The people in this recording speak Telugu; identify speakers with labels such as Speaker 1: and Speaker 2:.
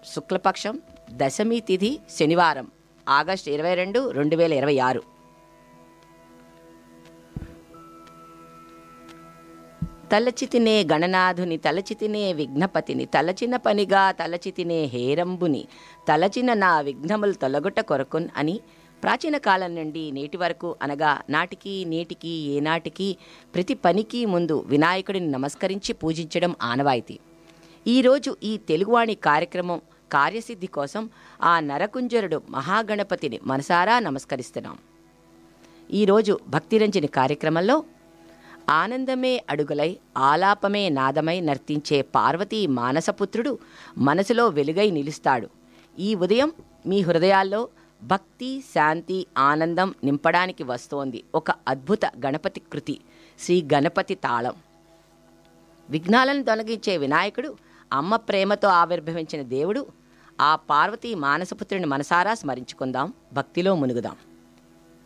Speaker 1: శుక్లపక్షం దశమి తిథి శనివారం ఆగస్టు ఇరవై రెండు రెండు వేల ఇరవై ఆరు తలచితినే గణనాథుని తలచితినే విఘ్నపతిని తలచిన పనిగా తలచితినే హేరంబుని తలచిన నా విఘ్నములు తొలగుట కొరకున్ అని ప్రాచీన కాలం నుండి నేటి వరకు అనగా నాటికి నేటికి ఏనాటికి ప్రతి పనికి ముందు వినాయకుడిని నమస్కరించి పూజించడం ఆనవాయితీ ఈరోజు ఈ తెలుగువాణి కార్యక్రమం కార్యసిద్ధి కోసం ఆ నరకుంజరుడు మహాగణపతిని మనసారా నమస్కరిస్తున్నాం ఈరోజు భక్తిరంజని కార్యక్రమంలో ఆనందమే అడుగులై ఆలాపమే నాదమై నర్తించే పార్వతీ మానసపుత్రుడు మనసులో వెలుగై నిలుస్తాడు ఈ ఉదయం మీ హృదయాల్లో భక్తి శాంతి ఆనందం నింపడానికి వస్తోంది ఒక అద్భుత గణపతి కృతి శ్రీ గణపతి తాళం విఘ్నాలను తొలగించే వినాయకుడు అమ్మ ప్రేమతో ఆవిర్భవించిన దేవుడు ఆ పార్వతీ మానసపుత్రుని మనసారా స్మరించుకుందాం భక్తిలో మునుగుదాం